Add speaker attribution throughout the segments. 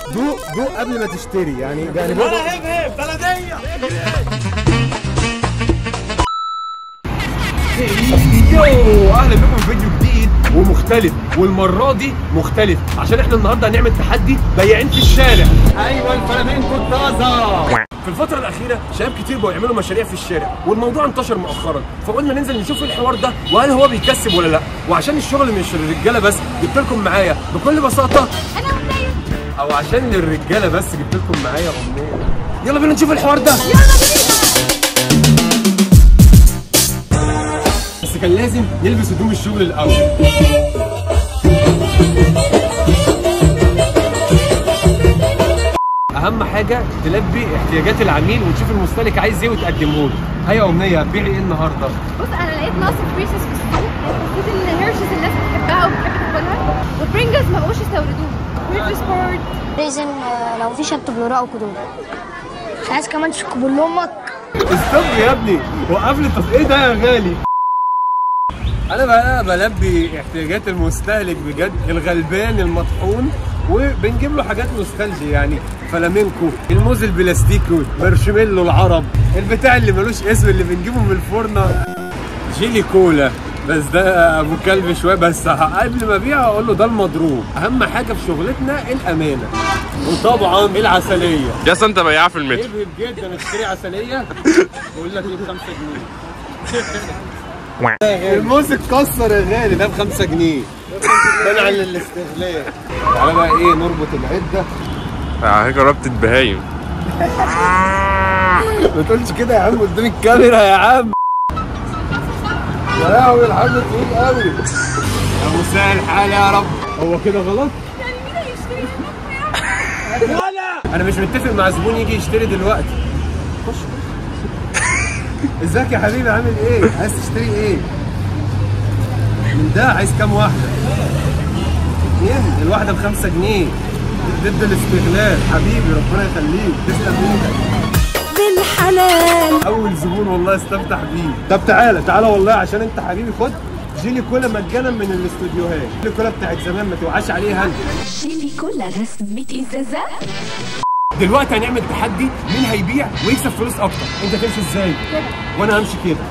Speaker 1: دوق دوق قبل ما تشتري يعني يعني بص
Speaker 2: هب هب بلديه يو اهلا بكم في فيديو جديد ومختلف والمره دي مختلف عشان احنا النهارده هنعمل تحدي بياعين في الشارع ايوه الفلامينكو الطازه في الفترة الأخيرة شباب كتير بقوا يعملوا مشاريع في الشارع والموضوع انتشر مؤخرا فقلنا ننزل نشوف الحوار ده وهل هو بيكسب ولا لا وعشان الشغل مش للرجالة بس جبت لكم معايا بكل بساطة
Speaker 3: انا أمنية
Speaker 2: أو عشان للرجالة بس جبت لكم معايا أمنية يلا بينا نشوف الحوار ده
Speaker 3: يلا بينا
Speaker 2: بس كان لازم نلبس هدوم الشغل الاول اهم حاجه تلبي احتياجات العميل وتشوف المستهلك عايز ايه وتقدمه له هيا امنيه هتبيعي ايه النهارده
Speaker 3: بص انا لقيت ناقص بريسس في السوق المفروض ان هيرشز الناس بتحبها وبتحب تاكلها والبرينجلز ما بقوش يستوردوها ويرجز بورد
Speaker 4: لازم آه، لو في شط بلوراء وكدود مش عايز كمان تشكبوا لامك
Speaker 2: استنى يا ابني وقف لي طب ايه ده يا غالي انا بقى بلبي احتياجات المستهلك بجد الغلبان المطحون وبنجيب له حاجات نوستالجي يعني فلامينكو الموز البلاستيكي مارشميلو العرب البتاع اللي ملوش اسم اللي بنجيبه من الفرنه جيلي كولا بس ده ابو كلب شويه بس قبل ما ابيعه اقول له ده المضروب اهم حاجه في شغلتنا الامانه وطبعا العسليه
Speaker 5: يا اسطى انت بياع في المترو
Speaker 2: ابهر جدا اشتري عسليه بقول لك ايه ب 5 جنيه الموز اتكسر يا غالي ده ب 5 جنيه منع للاستغلال تعالى بقى ايه نربط العده
Speaker 5: على فكره ربطة بهايم
Speaker 2: ما تقولش كده يا عم قدام الكاميرا يا عم يا لهوي الحمد طويل قوي يا مساء الحال يا رب هو كده غلط؟ ولا انا مش متفق مع زبون يجي يشتري دلوقتي خش ازيك يا حبيبي عامل ايه؟ عايز تشتري ايه؟ من ده عايز كام واحدة؟ اتنين الواحدة بخمسة جنيه ضد الاستغلال حبيبي ربنا يخليك تسلم ايدك
Speaker 3: بالحلال
Speaker 2: اول زبون والله استمتع بيه طب تعالى تعالى والله عشان انت حبيبي خد جيلي كولا مجانا من الاستوديوهات جيلي كولا بتاعت زمان ما توعاش عليها انت
Speaker 6: جيلي كولا رسمة ازازة
Speaker 2: دلوقتي هنعمل تحدي مين هيبيع ويكسب فلوس اكتر انت تمشي ازاي وانا همشي كده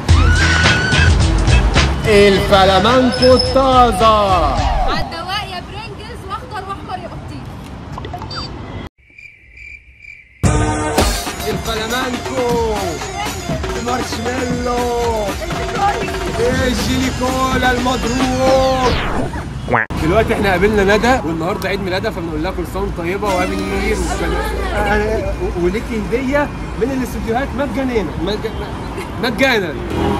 Speaker 2: الفلامانكو الطازه
Speaker 3: مع الدواء يا برينجلز واخضر واحمر يا بطيخ
Speaker 2: الفلامانكو المارشميلو ايه الجيلي كولا المضروب دلوقتي احنا قابلنا ندى والنهارده عيد ميلادها فبنقول لها كل سنه وانت طيبه وهابي نيو يير وليكي هديه من الاستوديوهات مجانيا مج- مجانا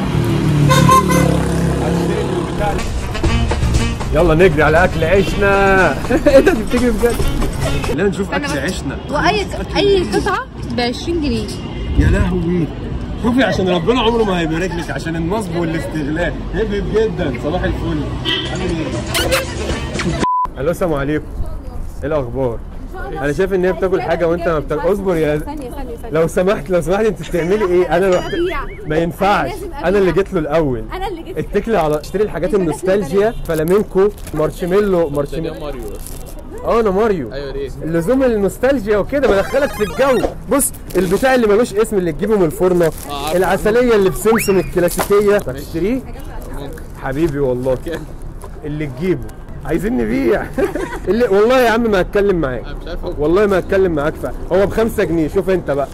Speaker 2: يلا نجري على اكل عيشنا ايه ده دي بتجري بجد لا نشوف اكل عيشنا
Speaker 3: واي اي قطعه ب 20 جنيه
Speaker 2: يا لهوي شوفي عشان ربنا عمره ما هيبارك لك عشان النصب والاستغلال هبب جدا صباح الفل عامل ايه؟ الو السلام عليكم ايه الاخبار؟ انا شايف ان هي بتاكل حاجه وانت ما بتاكل اصبر يا
Speaker 3: ثانيه ثانيه ثانيه
Speaker 2: لو سمحت لو سمحت انت بتعملي ايه؟ انا رحت
Speaker 3: أبيع.
Speaker 2: ما ينفعش
Speaker 3: لازم أبيع.
Speaker 2: انا اللي جيت له الاول
Speaker 3: انا اللي جبت
Speaker 2: اتكلي على اشتري الحاجات
Speaker 3: أنت داخل
Speaker 2: النوستالجيا فلامينكو مارشميلو مارشميلو
Speaker 5: ماريو
Speaker 2: اه انا ماريو
Speaker 5: ايوه ليه؟
Speaker 2: اللزوم النوستالجيا وكده بدخلك في الجو بص البتاع اللي ملوش اسم اللي تجيبه من الفرنه العسليه اللي بسمسم الكلاسيكيه هتشتريه حبيبي والله اللي تجيبه عايزين نبيع اللي والله يا عم ما هتكلم معاك
Speaker 5: مش عارف
Speaker 2: والله ما هتكلم معاك فعلا هو بخمسة جنيه شوف انت بقى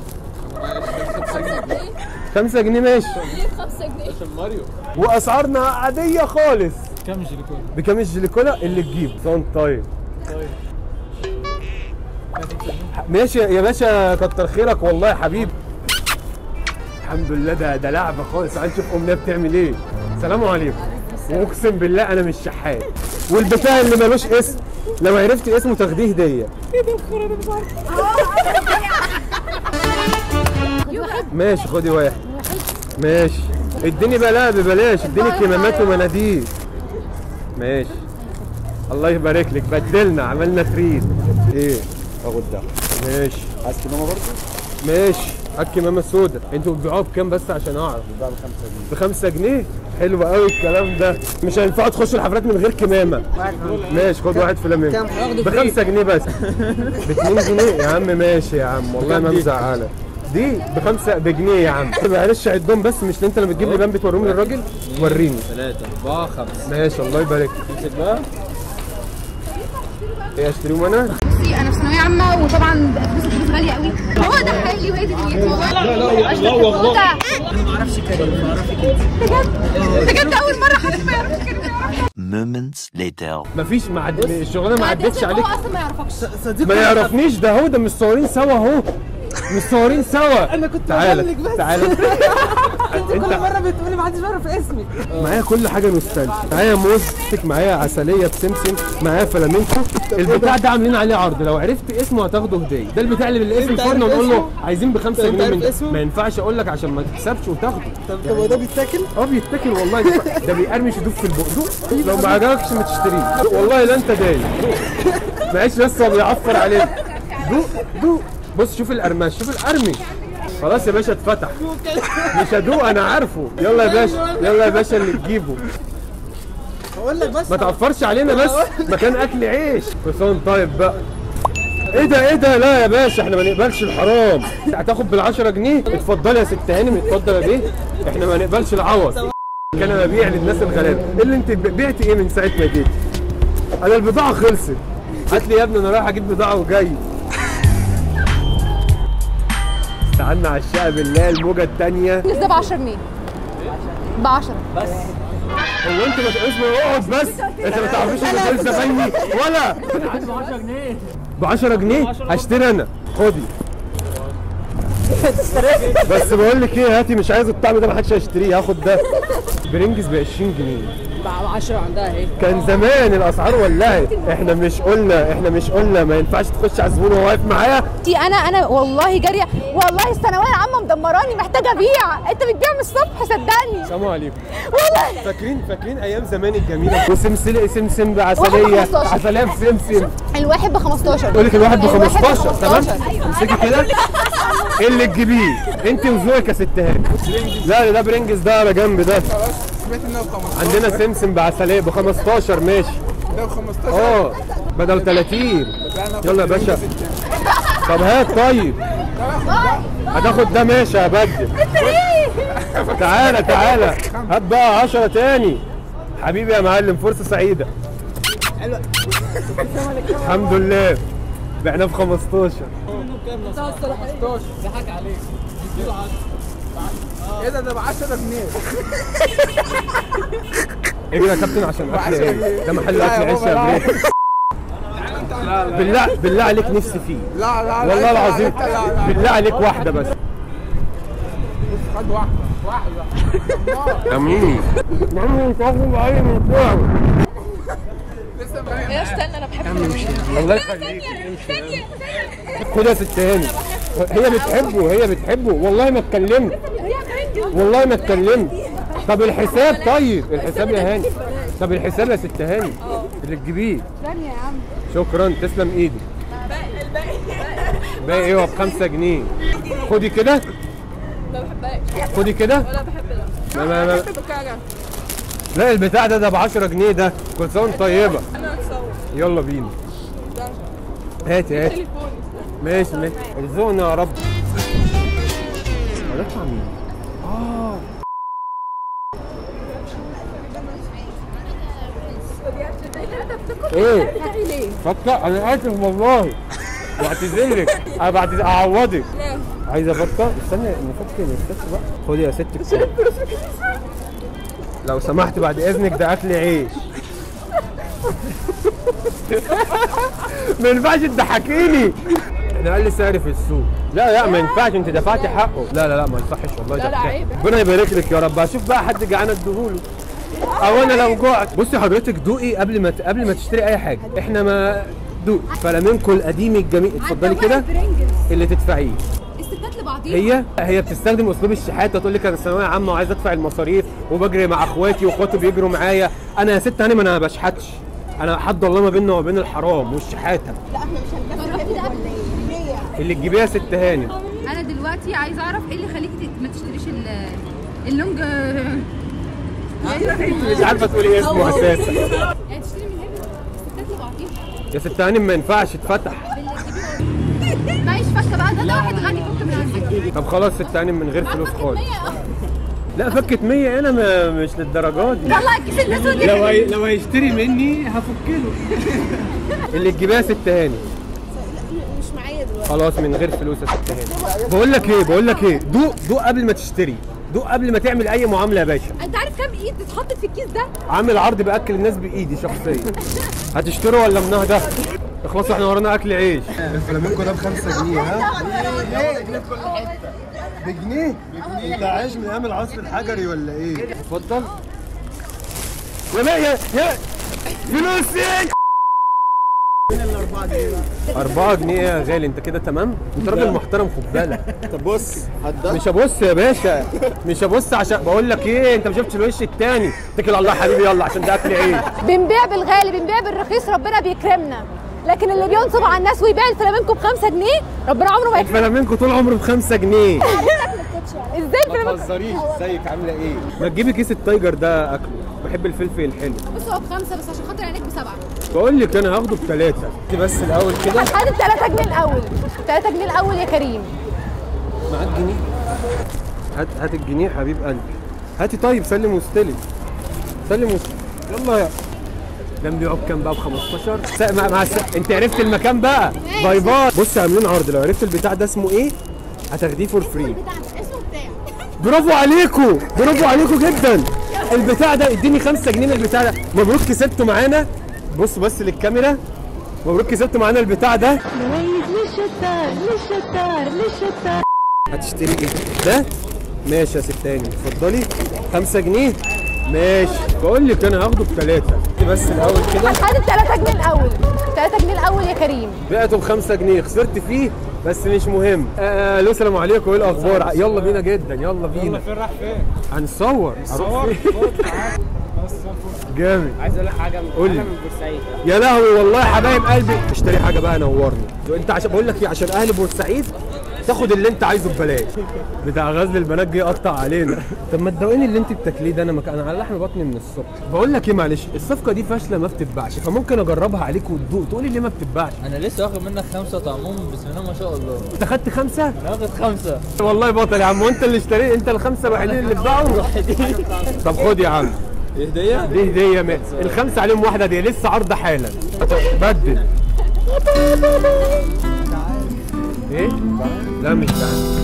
Speaker 2: خمسة جنيه ماشي
Speaker 3: 5 جنيه
Speaker 5: عشان ماريو
Speaker 2: واسعارنا عاديه خالص كام الجليكولا بكام الجليكولا اللي تجيب صون طيب ماشي يا باشا كتر خيرك والله يا حبيبي الحمد لله ده ده لعبه خالص تعال نشوف امنيه بتعمل ايه السلام عليكم واقسم بالله انا مش شحات والبتاع اللي ملوش اسم لو عرفتي اسمه تاخديه هديه ماشي خدي واحد ماشي اديني بلا ببلاش اديني كمامات ومناديل ماشي الله يبارك لك بدلنا عملنا تريد ايه اخد ده ماشي عايز كمامه برضه ماشي الكمامه السوداء انتوا بتبيعوها بكام بس عشان اعرف بخمسة جنيه حلو قوي الكلام ده مش هينفعوا تخشوا الحفلات من غير كمامه ماشي خد واحد فلامينكو بخمسة جنيه بس ب 2 جنيه يا عم ماشي يا عم والله ما مزعلك دي بخمسة بجنيه يا عم معلش عدهم بس مش انت لما بتجيب لي بان بتوريهم للراجل وريني
Speaker 7: ثلاثة أربعة خمسة
Speaker 2: ماشي الله يبارك فيك بقى ايه اشتريهم انا؟
Speaker 3: بصي انا في ثانويه عامه وطبعا فلوس الفلوس غاليه قوي هو ده حالي وهي دي دنيتي والله لا لا لا والله انا ما اعرفش كريم بجد بجد اول مره حد ما يعرفش كريم
Speaker 8: Moments later.
Speaker 2: مفيش ما عد... الشغلانه ما عدتش عليك
Speaker 3: هو اصلا ما يعرفكش
Speaker 2: ما يعرفنيش ده هو ده متصورين سوا اهو متصورين سوا انا كنت تعالى تعالى انت كل مره بتقولي ما حدش بيعرف اسمي معايا كل حاجه نوستالجيا معايا موز معايا عسليه بسمسم معايا فلامينكو البتاع ده عاملين عليه عرض لو عرفت اسمه هتاخده هديه ده البتاع اللي بالاسم
Speaker 7: انت
Speaker 2: الفرن
Speaker 7: عارف
Speaker 2: ونقول له
Speaker 7: اسمه؟
Speaker 2: عايزين بخمسة
Speaker 7: انت
Speaker 2: جنيه
Speaker 7: عارف
Speaker 2: من ده
Speaker 7: اسمه؟
Speaker 2: ما ينفعش اقول لك عشان ما تكسبش وتاخده
Speaker 7: طب هو ده بيتاكل؟
Speaker 2: اه بيتاكل والله ده, ده بيقرمش يدوب في البق دوق لو ما عجبكش ما تشتريه والله لا انت دايق معلش بس هو بيعفر عليك دوق دوق بص شوف القرمش شوف القرمي خلاص يا باشا اتفتح مش هدوق انا عارفه يلا يا باشا يلا يا باشا اللي تجيبه
Speaker 7: هقول لك بس
Speaker 2: ما تعفرش علينا بس مكان اكل عيش حسام طيب بقى ايه ده ايه ده لا يا باشا احنا ما نقبلش الحرام هتاخد بال10 جنيه اتفضلي يا ست هانم اتفضل يا بيه احنا ما نقبلش العوض كان ببيع للناس الغلابه ايه اللي انت بعتي ايه من ساعه ما جيت انا البضاعه خلصت هات لي يا ابني انا رايح اجيب بضاعه وجاي استعنا على الشقه بالله الموجه الثانيه
Speaker 3: الناس ده ب 10 جنيه ب 10
Speaker 2: هو انت ما اسمه اقعد بس انت ما تعرفيش ان دول زبايني ولا ب 10 جنيه هشتري انا خدي بس بقول لك ايه هاتي مش عايز الطعم ده ما حدش هيشتريه هاخد ده برنجز ب 20 جنيه
Speaker 9: ب 10 عندها اهي
Speaker 2: كان زمان الاسعار ولعت احنا مش قلنا احنا مش قلنا ما ينفعش تخش على الزبون وهو واقف معايا
Speaker 3: دي انا انا والله جاريه والله الثانويه العامه مدمراني محتاجه ابيع انت بتبيع من الصبح صدقني
Speaker 2: السلام عليكم
Speaker 3: والله
Speaker 2: فاكرين فاكرين ايام زمان الجميله وسمسله سمسم
Speaker 3: واحد
Speaker 2: بعسليه
Speaker 3: 15.
Speaker 2: عسليه بسمسم
Speaker 3: الواحد ب 15
Speaker 2: بقول لك الواحد ب
Speaker 3: الواحد
Speaker 2: 15 تمام
Speaker 3: 15.
Speaker 2: امسكي كده ايه اللي تجيبيه انت وذوقك يا ست هاني لا ده برنجز ده على جنب ده
Speaker 7: سمعت انه ب 15
Speaker 2: عندنا سمسم بعسليه ب 15 ماشي
Speaker 7: ده ب 15
Speaker 2: اه بدل 30 يلا يا باشا طب هات طيب هتاخد ده ماشي يا بدر تعالى تعالى هات بقى 10 تاني حبيبي يا معلم فرصه سعيده الحمد لله بعنا ب 15
Speaker 7: ايه ده ده ب 10 جنيه
Speaker 2: ايه يا كابتن عشان اكل
Speaker 7: عشان
Speaker 2: ايه
Speaker 7: إيه؟
Speaker 2: ده محل
Speaker 7: لا
Speaker 2: اكل
Speaker 7: يا
Speaker 2: عيش
Speaker 7: بابا،
Speaker 2: يا
Speaker 7: لا.
Speaker 2: بريك بالله بالله عليك نفسي فيه
Speaker 7: لا لا لا
Speaker 2: والله
Speaker 7: لا،
Speaker 2: العظيم
Speaker 7: لا، لا، لا.
Speaker 2: بالله عليك واحده بس
Speaker 7: خد واحده واحده
Speaker 2: امين عمري مش هاخد معايا من فوق
Speaker 7: لسه ما
Speaker 3: يا استنى انا بحب
Speaker 2: الله يخليك امشي خد يا ست هاني هي بتحبه هي بتحبه والله ما اتكلمت والله ما اتكلمت طب الحساب طيب الحساب يا هاني طب الحساب يا ست هاني اللي تجيبيه
Speaker 3: ثانيه يا عم
Speaker 2: شكرا تسلم ايدي باقي ايه هو بخمسة جنيه خدي كده
Speaker 9: ما بحبهاش
Speaker 2: خدي كده
Speaker 9: ولا بحب ده
Speaker 2: ما ما ما
Speaker 9: بحب الكعكه
Speaker 2: لا البتاع ده ده ب 10 جنيه ده كل سنه وانت طيبه
Speaker 9: انا اتصور
Speaker 2: يلا بينا هاتي هاتي
Speaker 9: تليفوني
Speaker 2: ماشي ماشي ارزقنا يا رب هنطلع مين؟ اه ايه؟ فكر انا اسف والله بعتذر لك انا بعتذر اعوضك عايزه بطه استنى نفك نفك بقى خدي يا ست الكل لو سمحت بعد اذنك ده اكل عيش ما ينفعش تضحكيني احنا اقل سعر في السوق لا لا ما ينفعش انت دفعتي حقه لا لا لا ما يصحش والله ده
Speaker 9: لا،
Speaker 2: بتاع-
Speaker 9: عيب.
Speaker 2: ربنا يبارك لك يا رب اشوف بقى حد جعان اديهوله او انا لو جوعت بصي حضرتك دوقي قبل ما ت- قبل ما تشتري اي حاجه احنا ما دوق فلامينكو القديم الجميل اتفضلي كده اللي تدفعيه
Speaker 3: الستات لبعضيها
Speaker 2: هي هي بتستخدم اسلوب الشحاته تقول لك انا ثانويه عامه وعايز ادفع المصاريف وبجري مع اخواتي واخواتي بيجروا معايا انا يا ست هانم انا ما بشحتش انا حد الله ما بيننا وبين الحرام والشحاته اللي تجيبيها يا ست هانم
Speaker 3: انا دلوقتي عايزه اعرف ايه اللي يخليكي ت- ما تشتريش ال- اللونج
Speaker 2: مش عارفه تقولي ايه اسمه اساسا
Speaker 3: يعني تشتري من هنا الستات اللي بعطيها
Speaker 2: يا ست هانم ما ينفعش اتفتح
Speaker 3: معيش فكه بقى ده ده واحد غني فك من عندك
Speaker 2: طب خلاص ست هانم من غير فلوس خالص
Speaker 3: 100
Speaker 2: لا فكت 100 انا ما مش للدرجات دي
Speaker 3: طلع الكيس الاسود
Speaker 2: لو هي... لو هيشتري مني هفك له اللي تجيبها ست هاني
Speaker 9: مش معايا دلوقتي
Speaker 2: خلاص من غير فلوس يا ست هاني بقول لك ايه بقول لك ايه دوق دوق قبل ما تشتري دوق قبل ما تعمل اي معامله يا باشا
Speaker 3: انت عارف كام ايد اتحطت في الكيس ده
Speaker 2: عامل عرض باكل الناس بايدي شخصيا هتشتروا ولا منهدة اخلصوا احنا ورانا اكل عيش
Speaker 1: الفلامينكو ده ب 5 جنيه ها؟ بجنيه؟ انت عايش من ايام العصر الحجري ولا ايه؟
Speaker 2: اتفضل يا بقى يا يا فلوسي أربعة جنيه يا غالي أنت كده تمام؟ أنت راجل محترم خد بالك
Speaker 1: طب بص هدا
Speaker 2: مش هبص يا باشا مش هبص عشان بقول لك إيه أنت ما شفتش الوش التاني اتكل على الله يا حبيبي يلا عشان ده أكل عيش
Speaker 10: بنبيع بالغالي بنبيع بالرخيص ربنا بيكرمنا لكن اللي بينصب على الناس ويبيع الفلامينكو ب 5 جنيه ربنا عمره ما يكرمنا
Speaker 2: الفلامينكو طول عمره بخمسة جنيه
Speaker 10: ازاي
Speaker 2: ما
Speaker 10: الفلامينكو
Speaker 2: تهزريش ازيك عاملة إيه؟ ما تجيبي كيس التايجر ده أكله بحب الفلفل الحلو
Speaker 3: بص هو بخمسه بس عشان خاطر عينيك بسبعه
Speaker 2: بقول لك أنا هاخده بثلاثة بس الأول كده
Speaker 10: هات ال 3 جنيه الاول 3 جنيه الاول يا كريم
Speaker 2: معاك جنيه هات هات الجنيه حبيب قلبي هاتي طيب سلم واستلم سلم واستلم يلا يا ده نبيعه بكام بقى ب 15 س- مع, مع س... انت عرفت المكان بقى باي باي بص عاملين عرض لو عرفت البتاع ده اسمه ايه هتاخديه فور فري
Speaker 3: اسمه بتاع
Speaker 2: برافو عليكم برافو عليكم جدا البتاع ده اديني 5 جنيه من البتاع ده مبروك كسبتوا معانا بص بس للكاميرا مبروك كسبتوا معانا البتاع ده هتشتري ايه ده ماشي يا ستاني اتفضلي 5 جنيه ماشي بقول لك انا هاخده بثلاثه بس الاول كده
Speaker 10: هات ال 3 جنيه الاول 3 جنيه الاول يا كريم
Speaker 2: بعته ب 5 جنيه خسرت فيه بس مش مهم آه الو السلام عليكم ايه الاخبار يلا بينا جدا يلا بينا
Speaker 7: فين راح فين؟
Speaker 2: هنصور هروح فين؟ جامد
Speaker 9: عايز اقول لك حاجه
Speaker 2: قول لي.
Speaker 9: انا من بورسعيد
Speaker 2: يا لهوي والله يا حبايب قلبي اشتري حاجه بقى نورني انت عشان بقول لك ايه عشان اهل بورسعيد تاخد اللي انت عايزه ببلاش بتاع غزل البنات جه يقطع علينا طب ما تدوقيني اللي انت بتاكليه ده انا مك... انا على لحم بطني من الصبح بقول لك ايه معلش الصفقه دي فاشله ما بتتباعش فممكن اجربها عليك وتدوق تقولي ليه ما بتتباعش
Speaker 11: انا لسه واخد منك خمسه طعمهم بسم الله ما شاء الله
Speaker 2: انت خدت خمسه
Speaker 11: انا واخد خمسه
Speaker 2: والله بطل يا عم وانت اللي اشتريت انت الخمسه الوحيدين اللي اتباعوا طب خد يا عم
Speaker 11: هديه
Speaker 2: دي هديه ما. الخمسه عليهم واحده دي لسه عرض حالا بدل ايه لا مش تعال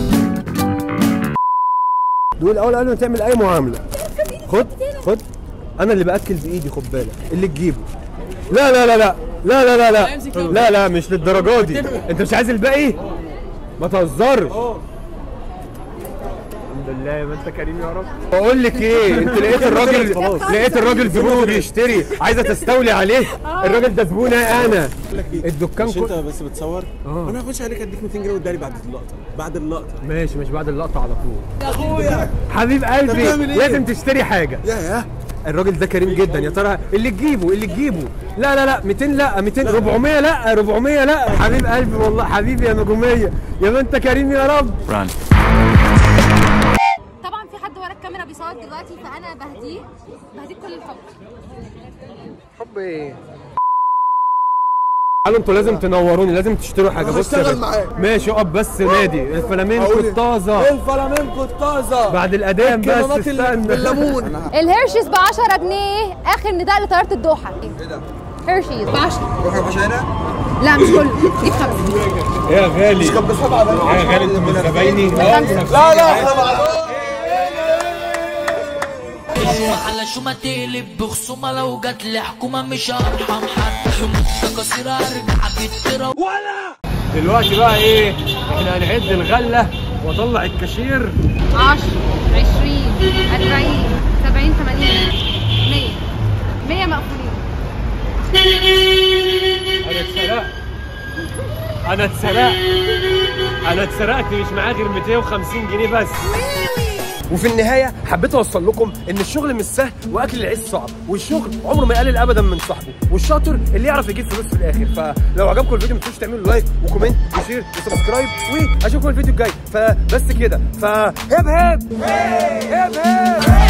Speaker 2: دول الاول قبل ما تعمل اي معامله خد خد انا اللي باكل بايدي خد بالك اللي تجيبه لا لا لا لا لا لا لا لا لا لا مش للدرجه دي انت مش عايز الباقي ما تهزرش الحمد لله يا ما انت كريم يا رب بقول لك ايه انت لقيت الراجل لقيت الراجل زبونه بيشتري عايزه تستولي عليه الراجل ده زبونه انا الدكان
Speaker 1: مش انت
Speaker 2: كله
Speaker 1: بس بتصور
Speaker 2: اه.
Speaker 1: انا هخش عليك اديك 200 جنيه واداري بعد اللقطه بعد اللقطه
Speaker 2: ماشي مش بعد اللقطه على طول
Speaker 1: يا اخويا
Speaker 2: حبيب قلبي
Speaker 1: بتعمل ايه؟
Speaker 2: لازم تشتري حاجه
Speaker 1: يا يا
Speaker 2: الراجل ده كريم جدا يا ترى اللي تجيبه اللي تجيبه لا لا لا 200 لا 200 400 لا 400 لا حبيب قلبي والله حبيبي يا نجوميه يا ما انت كريم يا رب
Speaker 8: Run.
Speaker 3: طبعا في حد ورا الكاميرا بيصور دلوقتي فانا بهديه بهديه كل الحب
Speaker 2: حب ايه قالوا انتوا لازم تنوروني لازم تشتروا حاجه
Speaker 1: أنا
Speaker 2: بص يا
Speaker 1: هشتغل
Speaker 2: باشا.
Speaker 1: معاك.
Speaker 2: ماشي اقف بس نادي الفلامينكو
Speaker 1: أقول إيه؟
Speaker 2: الطازه
Speaker 1: الفلامينكو الطازه
Speaker 2: بعد الاذان بس
Speaker 1: الكمامات اللي
Speaker 2: استنى
Speaker 1: بالليمون
Speaker 10: الهيرشيز ب 10 جنيه اخر نداء لطياره الدوحه ايه ده هيرشيز
Speaker 3: ب 10
Speaker 1: روح يا باشا هنا
Speaker 3: لا مش كله جيب خمسه
Speaker 2: يا غالي
Speaker 1: كان بسبعه بقى
Speaker 2: يا غالي انت من زبايني
Speaker 1: لا لا احنا مع
Speaker 12: على شو ما تقلب بخصومة لو جات لي حكومة مش هرحم حد حمومة قصيرة ارجع بالترا
Speaker 2: دلوقتي بقى ايه احنا هنعد الغله واطلع الكاشير
Speaker 3: 10 20 40 70 80 100 100 مقفولين
Speaker 2: انا اتسرقت انا اتسرقت انا اتسرقت مش معايا غير 250 جنيه بس وفي النهايه حبيت اوصل لكم ان الشغل مش سهل واكل العيش صعب والشغل عمره ما يقلل ابدا من صاحبه والشاطر اللي يعرف يجيب فلوس في الاخر فلو عجبكم الفيديو ما تنسوش تعملوا لايك وكومنت وشير وسبسكرايب واشوفكم الفيديو الجاي فبس كده فهب هب هب هب